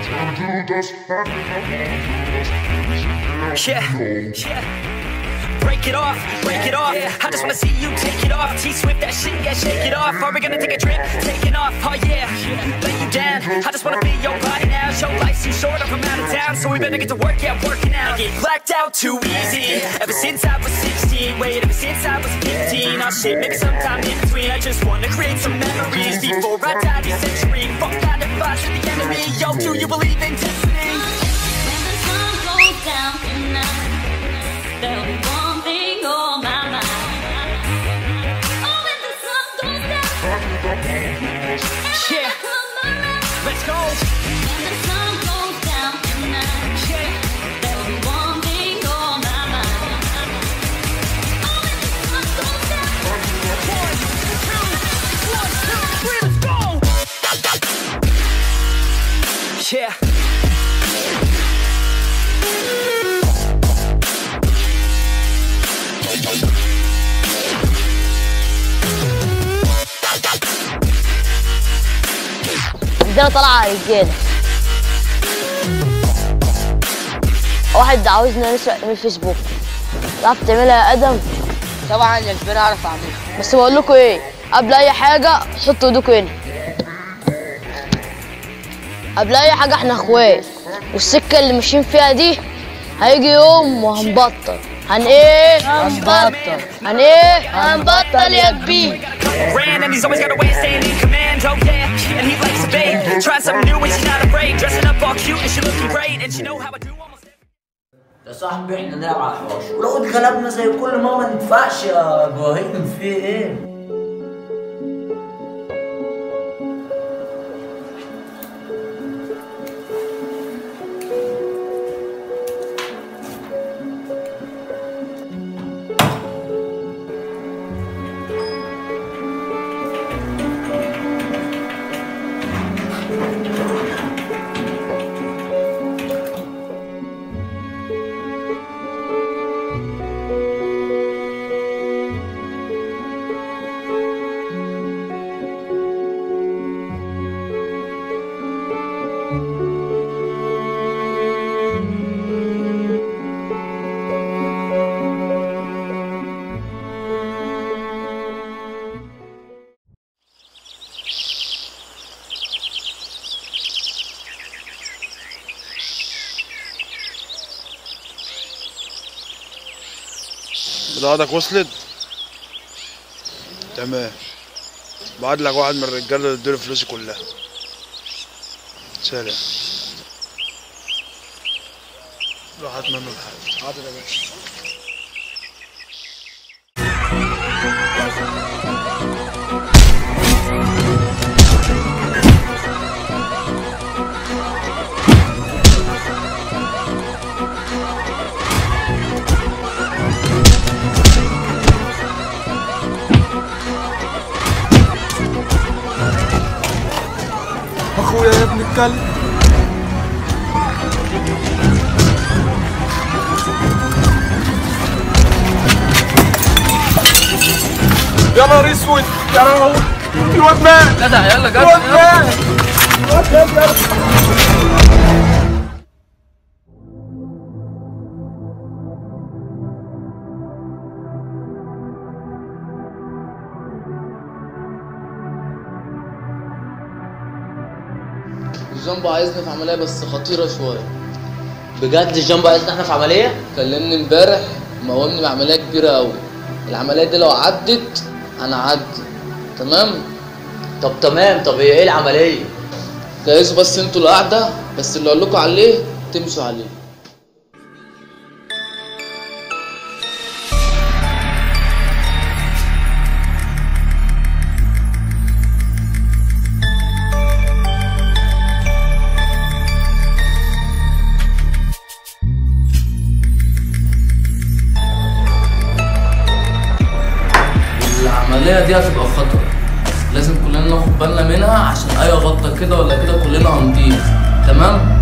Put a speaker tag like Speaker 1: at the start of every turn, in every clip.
Speaker 1: Yeah, yeah. Break it off, break it off. I just wanna see you take it off. T Swift, that shit, yeah, shake it off. Are we gonna take a trip? Taking off, oh yeah. Lay you down. I just wanna be your body now. Show life's too short, I'm from out of town. So we better get to work, yeah, working out. I get blacked out too easy. Ever since I was 16, wait, ever since I was 15. Oh shit, maybe sometime in between. I just wanna create some memories before I die this century. Fuck that advice with the enemy. Yo, do you believe in destiny?
Speaker 2: When the sun goes down tonight, there'll be one thing on my mind. Oh, when the sun goes down,
Speaker 1: Yeah,
Speaker 2: come around.
Speaker 1: let's go.
Speaker 2: When the sun goes down tonight,
Speaker 1: Yeah.
Speaker 2: there'll be one thing on my mind. Oh, when the sun goes down,
Speaker 1: One, two, one, two, three, let's go! Yeah.
Speaker 3: عندنا طلعة رجالة واحد عاوزنا نسرق من الفيسبوك تعرف تعملها يا ادم
Speaker 4: طبعا يا كبير اعرف اعملها
Speaker 3: بس بقول لكم ايه قبل اي حاجه حطوا ايدكم هنا قبل اي حاجه احنا اخوات والسكه اللي ماشيين فيها دي هيجي يوم وهنبطل هن ايه هنبطل هن ايه هنبطل يا كبير
Speaker 1: Ran and he's always got a way of staying in command, oh yeah. And he likes to bait, trying something new and she's not afraid. Dressing up all cute and she looking great, and she know how I do almost everything.
Speaker 5: يا صاحبي احنا نلعب على الحوش ولو اتغلبنا زي كل ما ما ندفعش يا ابراهيم في ايه؟
Speaker 6: بضاعتك وصلت تمام بعد لك واحد من الرجاله تديله فلوسي كلها سلام راحت منه الحاجة حاضر يا باشا
Speaker 7: اخويا يا ابن الكلب يا نهار اسود يا نهار الواد مات
Speaker 4: جدع يلا جدع
Speaker 7: الواد
Speaker 4: يلا.
Speaker 7: مات الواد مات يلا.
Speaker 4: جامبو عايزني في عمليه بس خطيره شويه
Speaker 5: بجد جامبو عايزنا احنا في عمليه؟
Speaker 4: كلمني امبارح مقومني بعمليه كبيره قوي العمليه دي لو عدت هنعدي تمام
Speaker 5: طب تمام طب هي ايه العمليه؟
Speaker 4: جهزوا بس انتوا القعده بس اللي اقول لكم عليه تمشوا عليه العمليه دي هتبقى خطر لازم كلنا ناخد بالنا منها عشان اي غلطه كده ولا كده كلنا هنضيع تمام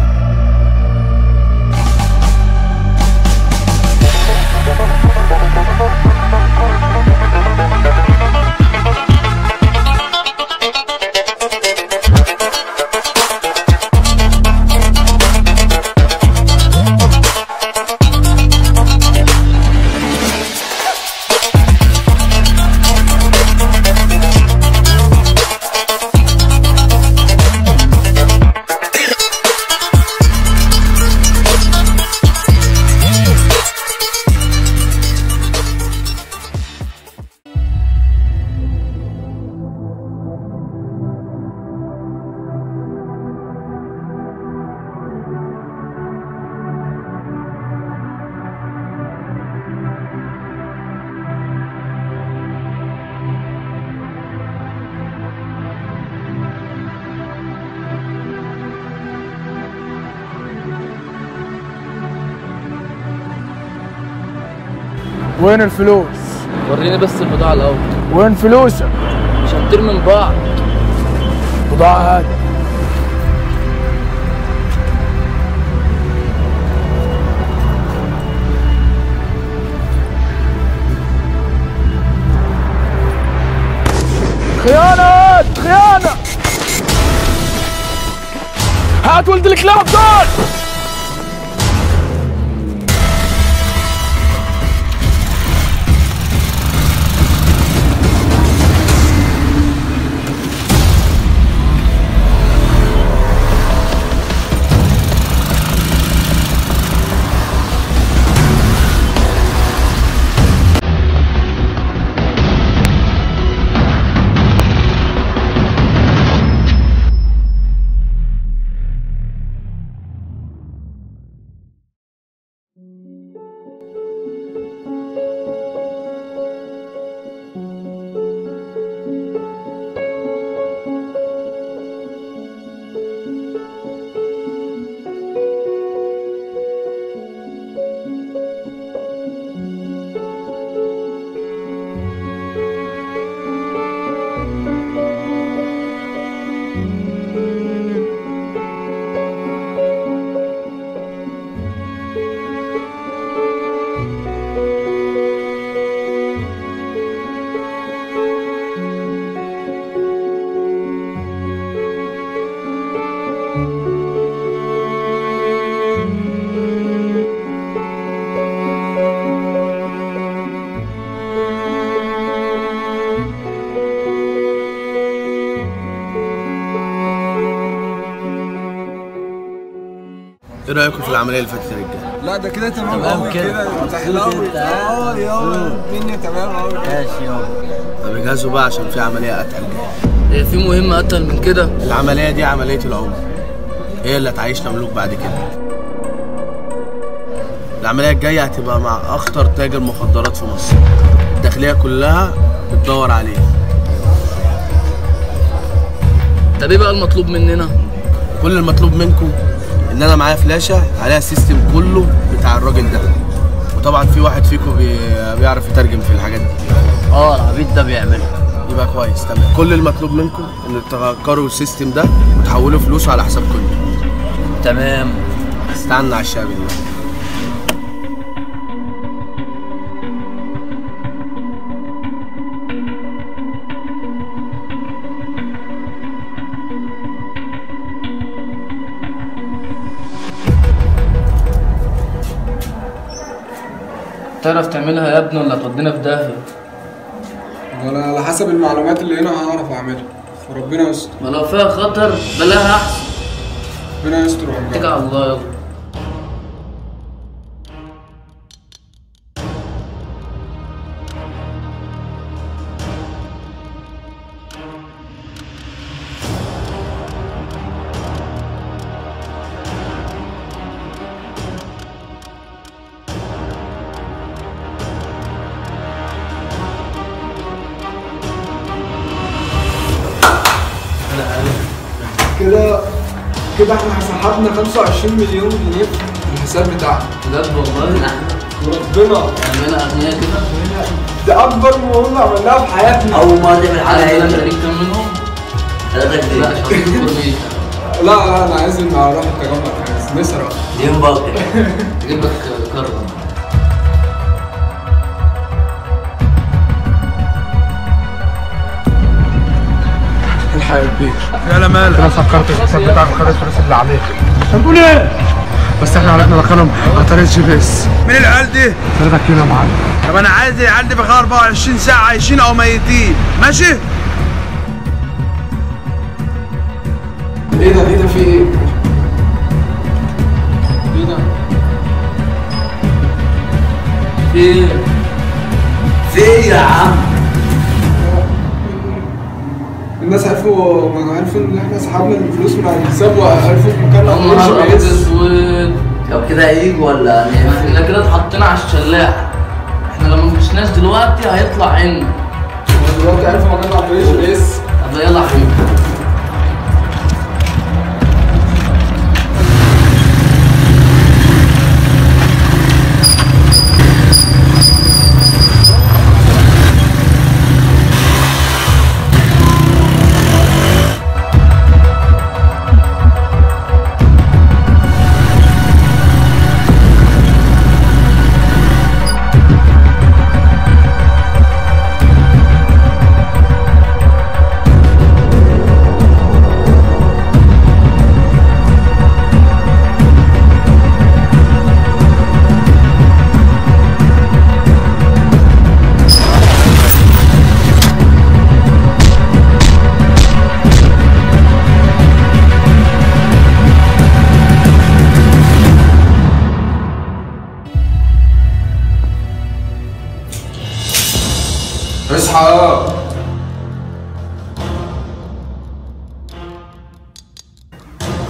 Speaker 8: وين الفلوس
Speaker 4: وريني بس البضاعة الأول
Speaker 8: وين فلوسك
Speaker 4: مش هنطير من بعض
Speaker 8: بضاعة هات خيانة خيانة هات ولد الكلاب دول
Speaker 9: ايه رايكم في العمليه اللي فاتت يا رجاله
Speaker 7: لا ده كده تمام قوي كده تحلاوي اه يا الدنيا تمام قوي ماشي يابا
Speaker 9: طب اجهزوا بقى عشان في عمليه اتقل جايه
Speaker 4: هي في مهمة أتقل من كده
Speaker 9: العمليه دي عمليه العمر هي اللي هتعيشنا ملوك بعد كده العمليه الجايه هتبقى مع اخطر تاجر مخدرات في مصر الداخليه كلها بتدور عليه
Speaker 4: طب إيه بقى المطلوب مننا؟
Speaker 9: كل المطلوب منكم ان انا معايا فلاشه عليها السيستم كله بتاع الراجل ده وطبعا في واحد فيكم بي... بيعرف يترجم في الحاجات دي
Speaker 5: اه العبيط ده بيعملها
Speaker 9: يبقى كويس تمام كل المطلوب منكم ان تغيروا السيستم ده وتحولوا فلوسه على حساب كله
Speaker 5: تمام
Speaker 9: استنى على الشعب ده
Speaker 4: تعرف تعملها يا ابني ولا هتودينا في داهية؟
Speaker 7: وانا على حسب المعلومات اللي هنا هعرف اعملها فربنا يستر
Speaker 4: ما لو فيها خطر بلاها أحسن
Speaker 7: ربنا يستر
Speaker 4: اتكل
Speaker 7: والله
Speaker 4: على الله يلا
Speaker 7: كده كده احنا سحبنا 25 مليون جنيه في الحساب بتاعنا
Speaker 4: بجد والله
Speaker 7: وربنا
Speaker 4: اعملها أغنياء كده
Speaker 7: ده اكبر مهمه عملناها في حياتنا
Speaker 5: اول مره تعمل حاجه
Speaker 4: عايز
Speaker 5: هنا
Speaker 4: تلاقيك كام منهم؟
Speaker 5: ثلاثة
Speaker 4: لا
Speaker 5: جنيه
Speaker 4: مش هديك الكورنيش
Speaker 7: لا لا انا عايز ان اروح التجمع عايز نسرق
Speaker 5: دين باقي
Speaker 4: اجيب لك كرة
Speaker 8: الحق البيت
Speaker 6: يلا مالك
Speaker 8: انا فكرت في الحساب بتاعك خد الفلوس اللي عليك هنقول ايه بس احنا عرفنا رقمهم عن طريق الجي بي اس
Speaker 6: مين العيال دي؟
Speaker 8: 3 كيلو يا معلم
Speaker 6: طب انا عايز العيال دي بخير 24 ساعة عايشين او ميتين ماشي؟
Speaker 7: ايه ده ايه ده في ايه؟ ايه ده؟
Speaker 4: في ايه؟
Speaker 5: في ايه يا عم
Speaker 7: الناس عرفوا ما عرفوا ان احنا سحبنا الفلوس من على الحساب وعرفوا في مكان
Speaker 4: يا نهار
Speaker 7: الجي بي اس.
Speaker 4: اسود
Speaker 5: طب كده هيجوا ولا هنعمل
Speaker 4: احنا كده اتحطينا على الشلاح احنا لو ما مشيناش دلوقتي هيطلع عنا
Speaker 7: دلوقتي عرفوا مكان على الجي بي اس
Speaker 4: طب يلا يا حبيبي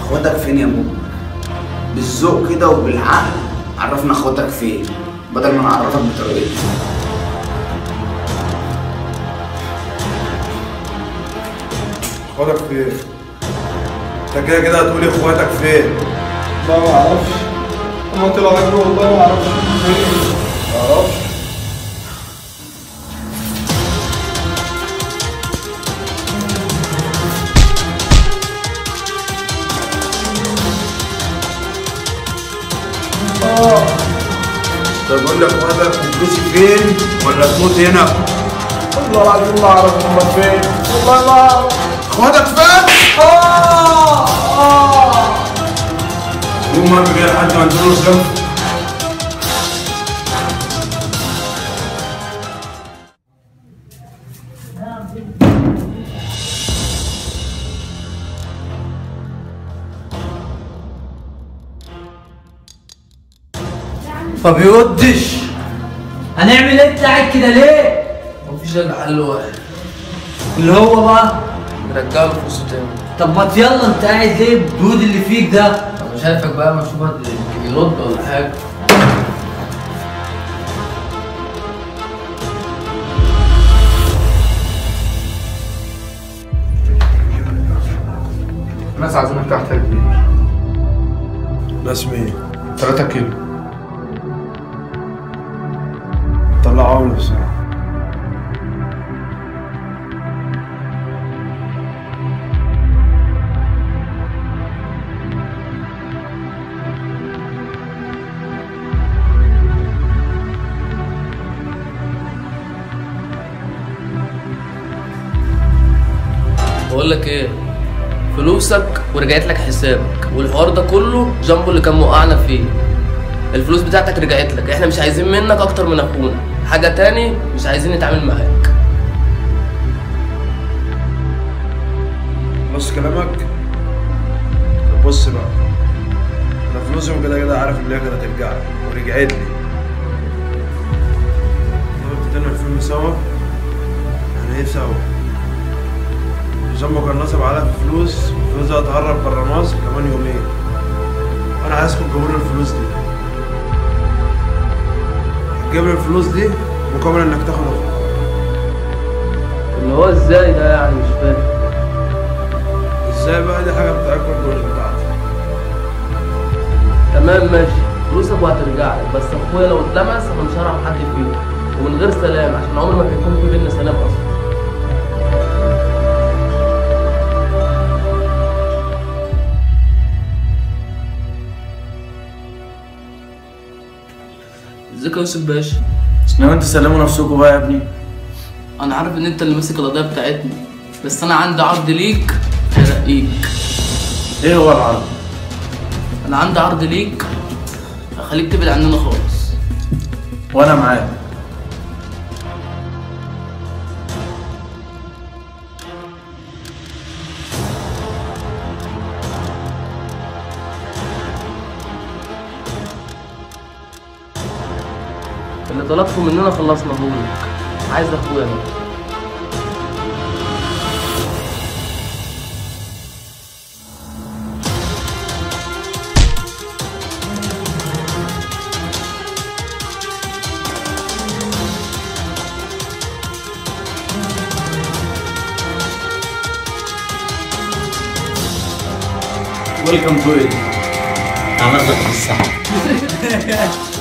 Speaker 5: اخواتك فين يا موجي بالذوق كده وبالعقل عرفنا اخواتك فين بدل ما نعرفك بطريقتنا
Speaker 6: اخواتك فين؟ انت كده كده هتقولي اخواتك فين؟
Speaker 7: لا ما اعرفش هما طلعوا عندي والله ما اعرفش فين
Speaker 6: ما اعرفش طب اقول لك اخواتك تتبسي فين ولا تموت هنا؟
Speaker 7: والله العظيم ما اعرف هما فين والله ما اعرف
Speaker 6: اخواتك فين؟
Speaker 7: اه اه
Speaker 6: قوم مرة كده لحد ما انتوا جنب
Speaker 10: ما بيودش هنعمل ايه بتاعك كده ليه؟
Speaker 4: مفيش الا حل واحد
Speaker 10: اللي هو بقى
Speaker 4: نرجع له فلوسه تاني
Speaker 10: طب ما يلا انت قاعد ليه البرود اللي فيك ده؟
Speaker 4: انا شايفك بقى مشروبها يرد ولا حاجه
Speaker 8: الناس عايزينك تحت كبير
Speaker 6: ناس مين؟
Speaker 8: 3 كيلو
Speaker 6: طلعوا لي بسرعة
Speaker 4: بقول لك ايه فلوسك ورجعت لك حسابك والحوار ده كله جامبو اللي كان موقعنا فيه الفلوس بتاعتك رجعت لك احنا مش عايزين منك اكتر من اخونا حاجه تاني مش عايزين نتعامل معاك
Speaker 6: بص كلامك طب بص بقى انا فلوسهم كده كده عارف ان هي كده ترجع لي ورجعت لي نقعد تاني الفيلم سوا يعني ايه سوا جنبه كان نصب عليها في فلوس الفلوس دي هتهرب بره مصر كمان يومين انا عايزكم تجيبوا لي الفلوس دي تجيب لي الفلوس دي مقابل انك تاخد اخوك
Speaker 4: اللي هو ازاي ده يعني مش فاهم
Speaker 6: ازاي بقى دي حاجه بتاعتكم انتوا مش بتاعتي
Speaker 4: تمام ماشي فلوسك وهترجع لك بس اخويا لو اتلمس انا مش هعرف حد فيه ومن غير سلام عشان عمر ما هيكون في بينا سلام اصلا ازيك يا يوسف باشا
Speaker 5: اسمعوا انتوا سلموا نفسكم بقى يا ابني
Speaker 4: انا عارف ان انت اللي ماسك القضيه بتاعتنا بس انا عندي عرض ليك هرقيك
Speaker 5: ايه هو العرض؟
Speaker 4: انا عندي عرض ليك هخليك تبعد عننا خالص
Speaker 5: وانا معاك
Speaker 4: اللي طلبته مننا خلصنا لك عايز اخويا بقى
Speaker 5: ويلكم تو ات عملت الصح